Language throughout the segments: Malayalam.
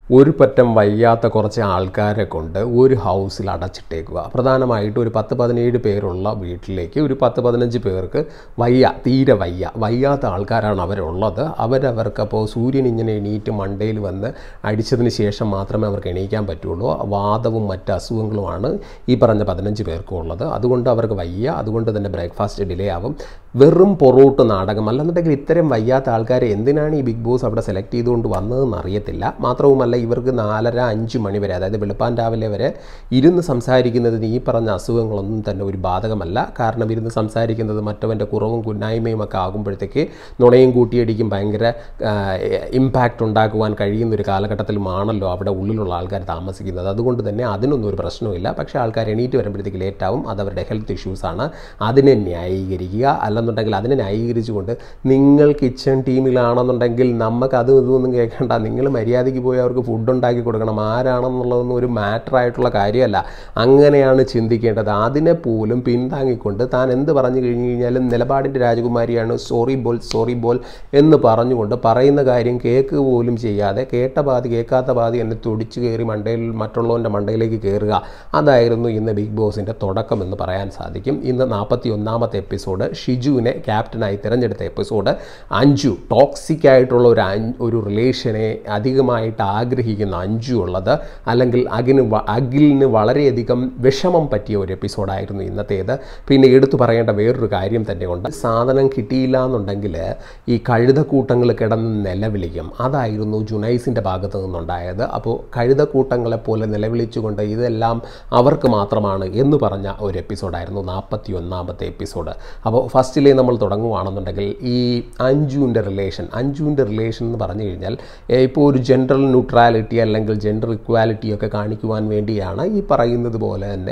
ഒരു പറ്റം വയ്യാത്ത കുറച്ച് ആൾക്കാരെ കൊണ്ട് ഒരു ഹൗസിൽ അടച്ചിട്ടേക്കുക പ്രധാനമായിട്ട് ഒരു പത്ത് പതിനേഴ് പേരുള്ള വീട്ടിലേക്ക് ഒരു പത്ത് പതിനഞ്ച് പേർക്ക് വയ്യ തീരെ വയ്യ വയ്യാത്ത ആൾക്കാരാണ് അവരുള്ളത് അവരവർക്ക് അപ്പോൾ സൂര്യൻ ഇങ്ങനെ എണീറ്റ് മണ്ടയിൽ വന്ന് അടിച്ചതിന് ശേഷം മാത്രമേ അവർക്ക് എണീക്കാൻ പറ്റുള്ളൂ വാദവും മറ്റ് അസുഖങ്ങളുമാണ് ഈ പറഞ്ഞ പതിനഞ്ച് പേർക്കും ഉള്ളത് അതുകൊണ്ട് അവർക്ക് വയ്യ അതുകൊണ്ട് തന്നെ ബ്രേക്ക്ഫാസ്റ്റ് ഡിലേ ആവും വെറും പൊറോട്ട് നാടകം അല്ലെന്നുണ്ടെങ്കിൽ ഇത്തരം വയ്യാത്ത ആൾക്കാരെ എന്തിനാണ് ഈ ബിഗ് ബോസ് അവിടെ സെലക്ട് ചെയ്തുകൊണ്ട് വന്നതെന്ന് അറിയത്തില്ല മാത്രവുമല്ല ഇവർക്ക് നാലര അഞ്ച് മണി വരെ അതായത് വെളുപ്പാൻ രാവിലെ വരെ ഇരുന്ന് സംസാരിക്കുന്നതിന് ഈ പറഞ്ഞ അസുഖങ്ങളൊന്നും തന്നെ ഒരു ബാധകമല്ല കാരണം ഇരുന്ന് സംസാരിക്കുന്നത് മറ്റവൻ്റെ കുറവും കുന്നായ്മയും ഒക്കെ ആകുമ്പോഴത്തേക്ക് നുണയും കൂട്ടിയടിക്കും ഭയങ്കര ഇമ്പാക്റ്റ് ഉണ്ടാക്കുവാൻ കഴിയുന്ന ഒരു കാലഘട്ടത്തിലുമാണല്ലോ അവിടെ ഉള്ളിലുള്ള ആൾക്കാർ താമസിക്കുന്നത് അതുകൊണ്ട് തന്നെ അതിനൊന്നും ഒരു പ്രശ്നമില്ല പക്ഷേ ആൾക്കാർ എണീറ്റ് വരുമ്പോഴത്തേക്ക് ലേറ്റാവും അത് അവരുടെ ഹെൽത്ത് ഇഷ്യൂസാണ് അതിനെ ന്യായീകരിക്കുക അല്ലെന്നുണ്ടെങ്കിൽ അതിനെ ന്യായീകരിച്ചുകൊണ്ട് നിങ്ങൾ കിച്ചൺ ടീമിലാണെന്നുണ്ടെങ്കിൽ നമുക്ക് അത് ഇതൊന്നും കേൾക്കണ്ട നിങ്ങൾ മര്യാദയ്ക്ക് പോയി അവർക്ക് ഫുഡ് ഉണ്ടാക്കി കൊടുക്കണം ആരാണെന്നുള്ളതൊന്നും ഒരു മാറ്റർ ആയിട്ടുള്ള കാര്യമല്ല അങ്ങനെയാണ് ചിന്തിക്കേണ്ടത് അതിനെ പോലും പിന്താങ്ങിക്കൊണ്ട് താൻ എന്ത് പറഞ്ഞു കഴിഞ്ഞു കഴിഞ്ഞാലും നിലപാടിൻ്റെ രാജകുമാരിയാണ് സോറി ബോൾ സോറി ബോൾ എന്ന് പറഞ്ഞുകൊണ്ട് പറയുന്ന കാര്യം കേക്ക് പോലും ചെയ്യാതെ കേട്ട പാതി കേൾക്കാത്ത പാതി എന്നെ തുടിച്ചു കയറി മണ്ടയിൽ മറ്റുള്ളവൻ്റെ മണ്ടയിലേക്ക് കയറുക അതായിരുന്നു ഇന്ന് ബിഗ് ബോസിൻ്റെ തുടക്കം എന്ന് പറയാൻ സാധിക്കും ഇന്ന് നാൽപ്പത്തി ഒന്നാമത്തെ എപ്പിസോഡ് ഷിജുവിനെ ക്യാപ്റ്റനായി തിരഞ്ഞെടുത്ത എപ്പിസോഡ് അഞ്ജു ടോക്സിക് ആയിട്ടുള്ള ഒരു അൻ- ഒരു റിലേഷനെ അധികമായിട്ട് ആഗ്രഹിക്കുന്ന അഞ്ജു ഉള്ളത് അല്ലെങ്കിൽ അകിന് വ- അഖിലിന് വളരെയധികം വിഷമം പറ്റിയ ഒരു എപ്പിസോഡായിരുന്നു ഇന്നത്തേത് പിന്നെ എടുത്തു പറയേണ്ട വേറൊരു കാര്യം തന്നെയുണ്ട് സാധനം കിട്ടിയില്ല എന്നുണ്ടെങ്കിൽ ഈ കഴുതക്കൂട്ടങ്ങൾ കിടന്ന് നിലവിളിക്കും അതായിരുന്നു ജുനൈസിൻ്റെ ഭാഗത്ത് നിന്നുണ്ടായത് അപ്പോൾ കഴുതക്കൂട്ടങ്ങളെ പോലെ നിലവിളിച്ചുകൊണ്ട് ഇതെല്ലാം അവർക്ക് മാത്രമാണ് എന്ന് പറഞ്ഞ ഒരു എപ്പിസോഡായിരുന്നു നാൽപ്പത്തി ഒന്നാമത്തെ എപ്പിസോഡ് അപ്പോൾ ഫസ്റ്റിലേ നമ്മൾ തുടങ്ങുകയാണെന്നുണ്ടെങ്കിൽ ഈ അഞ്ജുവിൻ്റെ റിലേഷൻ അഞ്ജുവിൻ്റെ റിലേഷൻ എന്ന് പറഞ്ഞു കഴിഞ്ഞാൽ ഏഹ് ഇപ്പോൾ ഒരു ജെൻഡർ ന്യൂട്രാലിറ്റി അല്ലെങ്കിൽ ജെൻഡർ ഇക്വാലിറ്റി ഒക്കെ കാണിക്കുവാൻ വേണ്ടിയാണ് ഈ പറയുന്നത് പോലെ തന്നെ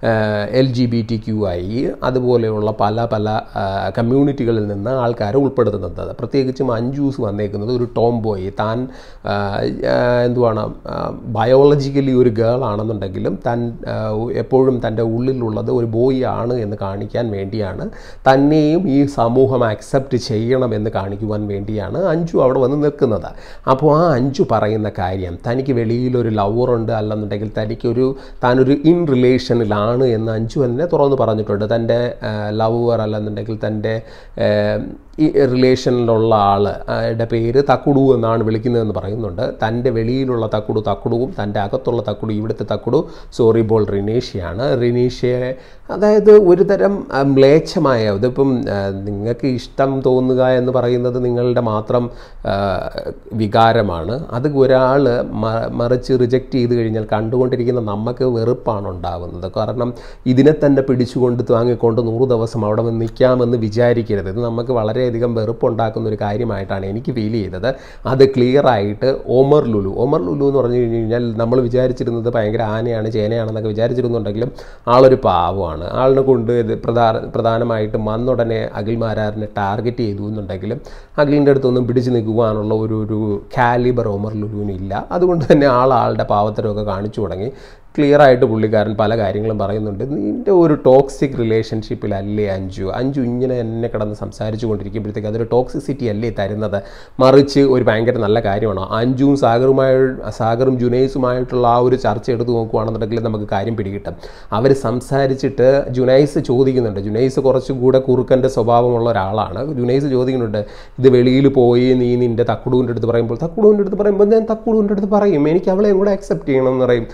L G B T Q I അതുപോലെയുള്ള പല പല കമ്മ്യൂണിറ്റികളിൽ നിന്ന് ആൾക്കാരെ ഉൾപ്പെടുത്തുന്നത് പ്രത്യേകിച്ചും അഞ്ജൂസ് വന്നേക്കുന്നത് ഒരു ടോം ബോയ് താൻ ആ, ആ, എന്തുവാണ് ബയോളജിക്കലി ഒരു ഗേൾ ആണെന്നുണ്ടെങ്കിലും താൻ ആ, എപ്പോഴും തൻ്റെ ഉള്ളിലുള്ളത് ഒരു ബോയ് ആണ് എന്ന് കാണിക്കാൻ വേണ്ടിയാണ് തന്നെയും ഈ സമൂഹം അക്സെപ്റ്റ് ചെയ്യണമെന്ന് കാണിക്കുവാൻ വേണ്ടിയാണ് അഞ്ജു അവിടെ വന്ന് നിൽക്കുന്നത് അപ്പോൾ ആ അഞ്ജു പറയുന്ന കാര്യം തനിക്ക് വെളിയിലൊരു ലവറുണ്ട് അല്ലെന്നുണ്ടെങ്കിൽ തനിക്കൊരു താനൊരു ഇൻ റിലേഷനിലാണ് എന്ന് അഞ്ജു തന്നെ തുറന്ന് പറഞ്ഞിട്ടുണ്ട് തൻ്റെ ലവർ അല്ലെന്നുണ്ടെങ്കിൽ തൻ്റെ ഈ റിലേഷനിലുള്ള ആൾ ടെ പേര് തക്കുടു എന്നാണ് വിളിക്കുന്നതെന്ന് പറയുന്നുണ്ട് തൻ്റെ വെളിയിലുള്ള തക്കുടു തക്കുടുവും തൻ്റെ അകത്തുള്ള തക്കുടു ഇവിടുത്തെ തക്കുടു സോറി ബോൾ റിനീഷയാണ് റിനീഷയെ അതായത് ഒരു തരം ആ, മ്ലേച്ഛമായ ഇതിപ്പം ആ, നിങ്ങൾക്ക് ഇഷ്ടം തോന്നുക എന്ന് പറയുന്നത് നിങ്ങളുടെ മാത്രം ആ, വികാരമാണ് അത് ഒരാൾ മറിച്ച് റിജക്റ്റ് ചെയ്ത് കഴിഞ്ഞാൽ കണ്ടുകൊണ്ടിരിക്കുന്ന നമുക്ക് വെറുപ്പാണ് ഉണ്ടാകുന്നത് കാരണം ഇതിനെ തന്നെ പിടിച്ചുകൊണ്ട് താങ്ങിക്കൊണ്ട് നൂറ് ദിവസം അവിടെ വന്ന് നിൽക്കാമെന്ന് വിചാരിക്കരുത് ഇത് നമുക്ക് വളരെയധികം വെറുപ്പുണ്ടാക്കുന്ന ഒരു കാര്യമായിട്ടാണ് എനിക്ക് ഫീൽ ചെയ്തത് അത് ക്ലിയർ ആയിട്ട് ഓമർ ലുലു ഓമർ ലുലു എന്ന് പറഞ്ഞു കഴിഞ്ഞ് കഴിഞ്ഞാൽ നമ്മൾ വിചാരിച്ചിരുന്നത് ഭയങ്കര ആനയാണ് ചേനയാണെന്നൊക്കെ വിചാരിച്ചിരുന്നുണ്ടെങ്കിലും ആളൊരു പാവമാണ് ആളിനെ കൊണ്ട് ഇത് പ്രധാന പ്രധാനമായിട്ടും വന്നുടനെ അഖിൽ മാരാറിനെ ടാർഗറ്റ് ചെയ്തു എന്നുണ്ടെങ്കിലും അഖിലിൻ്റെ അടുത്തൊന്നും പിടിച്ചു നിൽക്കുവാനുള്ള ഒരു ഒരു കാലിബർ ഓമർ ലുലുവിനില്ല അതുകൊണ്ട് തന്നെ ആൾ ആളുടെ പാവത്തരമൊക്കെ കാണിച്ചു തുടങ്ങി ക്ലിയർ ആയിട്ട് പുള്ളിക്കാരൻ പല കാര്യങ്ങളും പറയുന്നുണ്ട് നിൻ്റെ ഒരു ടോക്സിക് റിലേഷൻഷിപ്പിലല്ലേ അഞ്ജു അഞ്ജു ഇങ്ങനെ എന്നെ കിടന്ന് സംസാരിച്ചു കൊണ്ടിരിക്കുമ്പോഴത്തേക്ക് അതൊരു ടോക്സിസിറ്റി അല്ലേ തരുന്നത് മറിച്ച് ഒരു ഭയങ്കര നല്ല കാര്യമാണ് അഞ്ജുവും സാഗറുമായി സാഗറും ജുനൈസുമായിട്ടുള്ള ആ ഒരു ചർച്ച എടുത്ത് നോക്കുകയാണെന്നുണ്ടെങ്കിൽ നമുക്ക് കാര്യം പിടികിട്ടും അവർ സംസാരിച്ചിട്ട് ജുനൈസ് ചോദിക്കുന്നുണ്ട് ജുനൈസ് കുറച്ചുകൂടെ കുറുക്കൻ്റെ സ്വഭാവമുള്ള ഒരാളാണ് ജുനൈസ് ചോദിക്കുന്നുണ്ട് ഇത് വെളിയിൽ പോയി നീ നിൻ്റെ തക്കുടുവിൻ്റെ അടുത്ത് പറയുമ്പോൾ തക്കുടുവിൻ്റെ അടുത്ത് പറയുമ്പോൾ ഞാൻ തക്കുടുവിൻ്റെ അടുത്ത് പറയും എനിക്ക് അവളെയും കൂടെ അക്സെപ്റ്റ് ചെയ്യണമെന്ന് പറയും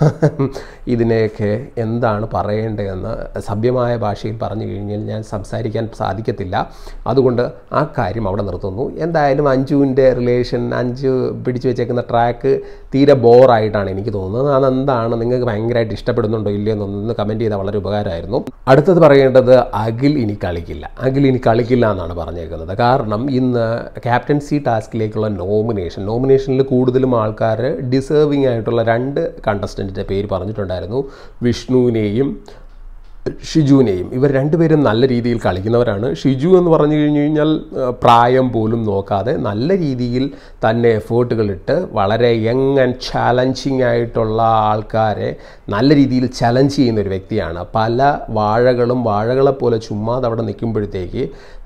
ഇതിനെയൊക്കെ എന്താണ് പറയേണ്ടതെന്ന് സഭ്യമായ ഭാഷയിൽ പറഞ്ഞു കഴിഞ്ഞാൽ ഞാൻ സംസാരിക്കാൻ സാധിക്കത്തില്ല അതുകൊണ്ട് ആ കാര്യം അവിടെ നിർത്തുന്നു എന്തായാലും അഞ്ജുവിൻ്റെ റിലേഷൻ അഞ്ചു പിടിച്ചു വെച്ചേക്കുന്ന ട്രാക്ക് തീരെ ബോറായിട്ടാണ് എനിക്ക് തോന്നുന്നത് അതെന്താണ് നിങ്ങൾക്ക് ഭയങ്കരമായിട്ട് ഇഷ്ടപ്പെടുന്നുണ്ടോ ഇല്ലയോ എന്നൊന്ന് കമൻറ്റ് ചെയ്താൽ വളരെ ഉപകാരമായിരുന്നു അടുത്തത് പറയേണ്ടത് അഖിൽ ഇനി കളിക്കില്ല അഖിൽ ഇനി കളിക്കില്ല എന്നാണ് പറഞ്ഞേക്കുന്നത് കാരണം ഇന്ന് ക്യാപ്റ്റൻസി ടാസ്കിലേക്കുള്ള നോമിനേഷൻ നോമിനേഷനിൽ കൂടുതലും ആൾക്കാർ ഡിസേർവിംഗ് ആയിട്ടുള്ള രണ്ട് കണ്ടസ്റ്റൻറ്റിൻ്റെ പേര് പറഞ്ഞിട്ടുണ്ടായിരുന്നു വിഷ്ണുവിനെയും ഷിജുവിനെയും ഇവർ രണ്ടുപേരും നല്ല രീതിയിൽ കളിക്കുന്നവരാണ് ഷിജു എന്ന് പറഞ്ഞു കഴിഞ്ഞു കഴിഞ്ഞാൽ ആ, പ്രായം പോലും നോക്കാതെ നല്ല രീതിയിൽ തന്നെ എഫേർട്ടുകളിട്ട് വളരെ യങ് ആൻഡ് ചാലഞ്ചിങ് ആയിട്ടുള്ള ആൾക്കാരെ നല്ല രീതിയിൽ ചലഞ്ച് ചെയ്യുന്ന ഒരു വ്യക്തിയാണ് പല വാഴകളും വാഴകളെപ്പോലെ ചുമ്മാതെ അവിടെ നിൽക്കുമ്പോഴത്തേക്ക്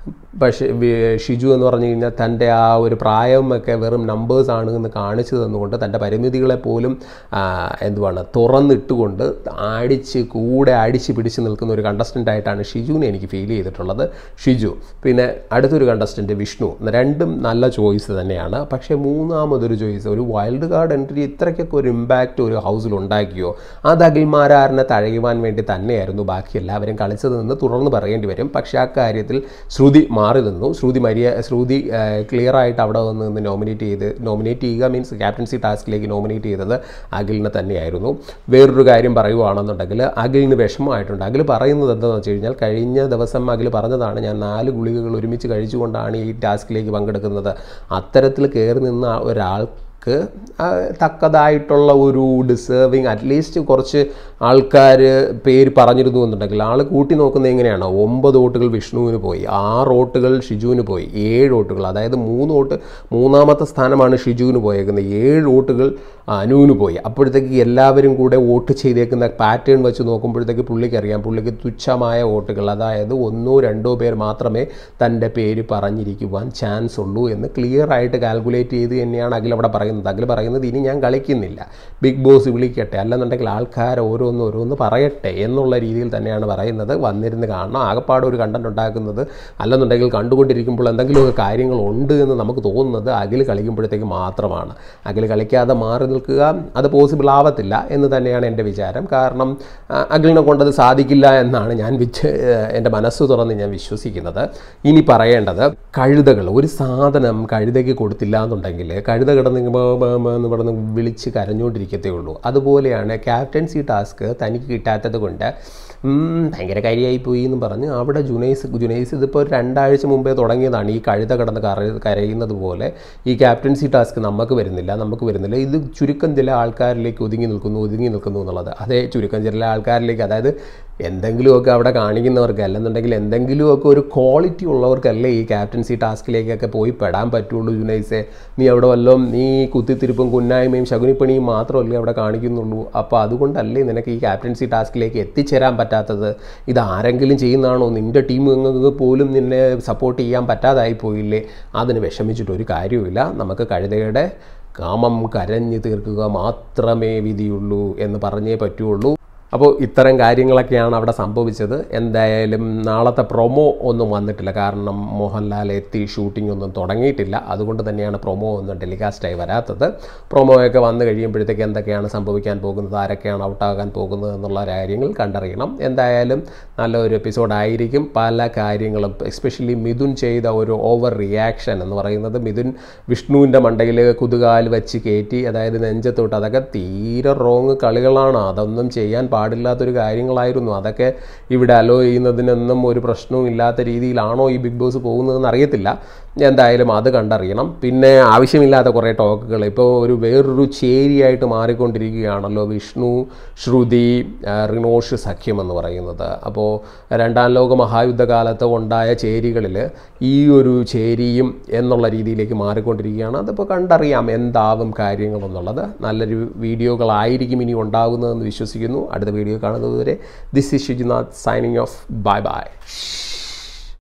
പക്ഷേ വി- ഷിജു എന്ന് പറഞ്ഞു കഴിഞ്ഞാൽ തൻ്റെ ആ ഒരു പ്രായമൊക്കെ വെറും നമ്പേഴ്സ് ആണ് എന്ന് കാണിച്ചു തന്നുകൊണ്ട് തൻ്റെ പരിമിതികളെ പോലും ആ, എന്തുവാണ് തുറന്നിട്ടുകൊണ്ട് അടിച്ച് കൂടെ അടിച്ച് പിടിച്ച് നിൽക്കുന്ന ഒരു കണ്ടസ്റ്റൻ്റ് ആയിട്ടാണ് ഷിജുവിനെ എനിക്ക് ഫീൽ ചെയ്തിട്ടുള്ളത് ഷിജു പിന്നെ അടുത്തൊരു കണ്ടസ്റ്റൻറ്റ് വിഷ്ണു രണ്ടും നല്ല ചോയ്സ് തന്നെയാണ് പക്ഷേ മൂന്നാമതൊരു ചോയ്സ് ഒരു വൈൽഡ് കാർഡ് എൻട്രി ഇത്രയ്ക്കൊക്കെ ഒരു ഇമ്പാക്റ്റ് ഒരു ഹൗസിൽ ഉണ്ടാക്കിയോ അത് അഖിൽമാരാറിനെ തഴയുവാൻ വേണ്ടി തന്നെയായിരുന്നു ബാക്കി എല്ലാവരും കളിച്ചതെന്ന് തുടർന്ന് പറയേണ്ടി വരും പക്ഷേ ആ കാര്യത്തിൽ ശ്രുതി മാറി നിന്നു ശ്രുതി മരിയ ശ്രുതി ക്ലിയർ ആയിട്ട് അവിടെ വന്ന് നിന്ന് നോമിനേറ്റ് ചെയ്ത് നോമിനേറ്റ് ചെയ്യുക മീൻസ് ക്യാപ്റ്റൻസി ടാസ്കിലേക്ക് നോമിനേറ്റ് ചെയ്തത് അഖിലിനെ തന്നെയായിരുന്നു വേറൊരു കാര്യം പറയുവാണെന്നുണ്ടെങ്കിൽ അഖിലിന് വിഷമമായിട്ടുണ്ട് അഖിൽ പറയുന്നത് എന്താണെന്ന് വെച്ച് കഴിഞ്ഞാൽ കഴിഞ്ഞ ദിവസം അഖിൽ പറഞ്ഞതാണ് ഞാൻ നാല് ഗുളികകൾ ഒരുമിച്ച് കഴിച്ചുകൊണ്ടാണ് ഈ ടാസ്കിലേക്ക് പങ്കെടുക്കുന്നത് അത്തരത്തിൽ കയറി നിന്ന ഒരാൾക്ക് ആ, തക്കതായിട്ടുള്ള ഒരു ഡിസേർവിങ് അറ്റ്ലീസ്റ്റ് കുറച്ച് ആൾക്കാർ പേര് പറഞ്ഞിരുന്നു എന്നുണ്ടെങ്കിൽ ആൾ കൂട്ടി നോക്കുന്നത് എങ്ങനെയാണ് ഒമ്പത് വോട്ടുകൾ വിഷ്ണുവിന് പോയി ആറ് വോട്ടുകൾ ഷിജുവിന് പോയി ഏഴ് വോട്ടുകൾ അതായത് മൂന്ന് വോട്ട് മൂന്നാമത്തെ സ്ഥാനമാണ് ഷിജുവിന് പോയേക്കുന്നത് ഏഴ് വോട്ടുകൾ അനുവിന് പോയി അപ്പോഴത്തേക്ക് എല്ലാവരും കൂടെ വോട്ട് ചെയ്തേക്കുന്ന പാറ്റേൺ വെച്ച് നോക്കുമ്പോഴത്തേക്ക് പുള്ളിക്ക് അറിയാം പുള്ളിക്ക് തുച്ഛമായ വോട്ടുകൾ അതായത് ഒന്നോ രണ്ടോ പേർ മാത്രമേ തൻ്റെ പേര് പറഞ്ഞിരിക്കുവാൻ ചാൻസ് ഉള്ളൂ എന്ന് ക്ലിയർ ആയിട്ട് കാൽക്കുലേറ്റ് ചെയ്ത് തന്നെയാണ് അഖിൽ അവിടെ പറയുന്നത് അഖിൽ പറയുന്നത് ഇനി ഞാൻ കളിക്കുന്നില്ല ബിഗ് ബോസ് വിളിക്കട്ടെ അല്ലെന്നുണ്ടെങ്കിൽ ആൾക്കാർ ഓരോന്ന് ഓരോന്ന് പറയട്ടെ എന്നുള്ള രീതിയിൽ തന്നെയാണ് പറയുന്നത് വന്നിരുന്ന് കാണണം ആകപ്പാട് ഒരു കണ്ടന്റ് ഉണ്ടാക്കുന്നത് അല്ലെന്നുണ്ടെങ്കിൽ കണ്ടുകൊണ്ടിരിക്കുമ്പോൾ എന്തെങ്കിലുമൊക്കെ കാര്യങ്ങളുണ്ട് എന്ന് നമുക്ക് തോന്നുന്നത് അഖിൽ കളിക്കുമ്പോഴത്തേക്ക് മാത്രമാണ് അഖിൽ കളിക്കാതെ മാറി നിൽക്കുക അത് പോസിബിൾ ആവത്തില്ല എന്ന് തന്നെയാണ് എൻ്റെ വിചാരം കാരണം ആ, അഖിലിനെ കൊണ്ടത് സാധിക്കില്ല എന്നാണ് ഞാൻ വിച്ച് എൻ്റെ മനസ്സ് തുറന്ന് ഞാൻ വിശ്വസിക്കുന്നത് ഇനി പറയേണ്ടത് കഴുതകൾ ഒരു സാധനം കഴുതയ്ക്ക് കൊടുത്തില്ല എന്നുണ്ടെങ്കിൽ കഴുത കിടന്ന് ഇങ്ങ് ബ- ബ- ബ എന്ന് പറഞ്ഞ് വിളിച്ച് കരഞ്ഞുകൊണ്ടിരിക്കത്തേ ഉള്ളൂ അതുപോലെയാണ് ക്യാപ്റ്റൻസി ടാസ്ക് തനിക്ക് കിട്ടാത്തത് കൊണ്ട് ഉം, ഭയങ്കര കാര്യമായി പോയി എന്ന് പറഞ്ഞ് അവിടെ ജുനൈസ് ജുനൈസ് ഇതിപ്പോൾ ഒരു രണ്ടാഴ്ച മുമ്പേ തുടങ്ങിയതാണ് ഈ കഴുത കിടന്ന് കര കരയുന്നത് പോലെ ഈ ക്യാപ്റ്റൻസി ടാസ്ക് നമുക്ക് വരുന്നില്ല നമുക്ക് വരുന്നില്ല ഇത് ചുരുക്കം ചില ആൾക്കാരിലേക്ക് ഒതുങ്ങി നിൽക്കുന്നു ഒതുങ്ങി നിൽക്കുന്നു എന്നുള്ളത് അതേ ചുരുക്കം ചില ആൾക്കാരിലേക്ക് അതായത് എന്തെങ്കിലുമൊക്കെ അവിടെ കാണിക്കുന്നവർക്ക് അല്ലെന്നുണ്ടെങ്കിൽ എന്തെങ്കിലുമൊക്കെ ഒരു ക്വാളിറ്റി ഉള്ളവർക്കല്ലേ ഈ ക്യാപ്റ്റൻസി ടാസ്കിലേക്കൊക്കെ പോയി പെടാൻ പറ്റുള്ളൂ ജുനൈസെ നീ അവിടെ വല്ലതും നീ കുത്തിത്തിരിപ്പും കുന്നായ്മയും ശകുനിപ്പണിയും മാത്രമല്ലേ അവിടെ കാണിക്കുന്നുള്ളൂ അപ്പോൾ അതുകൊണ്ടല്ലേ നിനക്ക് ഈ ക്യാപ്റ്റൻസി ടാസ്കിലേക്ക് എത്തിച്ചേരാൻ പറ്റാത്തത് ഇത് ആരെങ്കിലും ചെയ്യുന്നതാണോ നിൻ്റെ ടീം പോലും നിന്നെ സപ്പോർട്ട് ചെയ്യാൻ പറ്റാതായി പോയില്ലേ അതിന് വിഷമിച്ചിട്ട് ഒരു കാര്യവുമില്ല നമുക്ക് കഴുതയുടെ കാമം കരഞ്ഞു തീർക്കുക മാത്രമേ വിധിയുള്ളൂ എന്ന് പറഞ്ഞേ പറ്റുള്ളൂ അപ്പോൾ ഇത്തരം കാര്യങ്ങളൊക്കെയാണ് അവിടെ സംഭവിച്ചത് എന്തായാലും നാളത്തെ പ്രൊമോ ഒന്നും വന്നിട്ടില്ല കാരണം മോഹൻലാൽ എത്തി ഷൂട്ടിംഗ് ഒന്നും തുടങ്ങിയിട്ടില്ല അതുകൊണ്ട് തന്നെയാണ് പ്രൊമോ ഒന്നും ടെലികാസ്റ്റായി വരാത്തത് പ്രൊമോയൊക്കെ വന്നു കഴിയുമ്പോഴത്തേക്ക് എന്തൊക്കെയാണ് സംഭവിക്കാൻ പോകുന്നത് ആരൊക്കെയാണ് ഔട്ടാകാൻ പോകുന്നത് എന്നുള്ള കാര്യങ്ങൾ കണ്ടറിയണം എന്തായാലും നല്ലൊരു എപ്പിസോഡായിരിക്കും പല കാര്യങ്ങളും എസ്പെഷ്യലി മിഥുൻ ചെയ്ത ഒരു ഓവർ റിയാക്ഷൻ എന്ന് പറയുന്നത് മിഥുൻ വിഷ്ണുവിൻ്റെ മണ്ടയിൽ കുതുകാൽ വെച്ച് കയറ്റി അതായത് നെഞ്ചത്തോട്ട് അതൊക്കെ തീരെ റോങ് കളികളാണ് അതൊന്നും ചെയ്യാൻ പാടില്ലാത്തൊരു കാര്യങ്ങളായിരുന്നു അതൊക്കെ ഇവിടെ അലോ ചെയ്യുന്നതിനൊന്നും ഒരു പ്രശ്നവും ഇല്ലാത്ത രീതിയിലാണോ ഈ ബിഗ് ബോസ് പോകുന്നതെന്ന് അറിയത്തില്ല എന്തായാലും അത് കണ്ടറിയണം പിന്നെ ആവശ്യമില്ലാത്ത കുറേ ടോക്കുകൾ ഇപ്പോൾ ഒരു വേറൊരു ചേരിയായിട്ട് മാറിക്കൊണ്ടിരിക്കുകയാണല്ലോ വിഷ്ണു ശ്രുതി ആ, റിനോഷ് സഖ്യം എന്ന് പറയുന്നത് അപ്പോൾ രണ്ടാം ലോക മഹായുദ്ധകാലത്ത് ഉണ്ടായ ചേരികളിൽ ഈ ഒരു ചേരിയും എന്നുള്ള രീതിയിലേക്ക് മാറിക്കൊണ്ടിരിക്കുകയാണ് അതിപ്പോൾ കണ്ടറിയാം എന്താവും കാര്യങ്ങളെന്നുള്ളത് നല്ലൊരു വീഡിയോകളായിരിക്കും ഇനി ഉണ്ടാകുന്നതെന്ന് വിശ്വസിക്കുന്നു അടുത്ത വീഡിയോ കാണുന്നതുവരെ this is Shijunath signing off bye by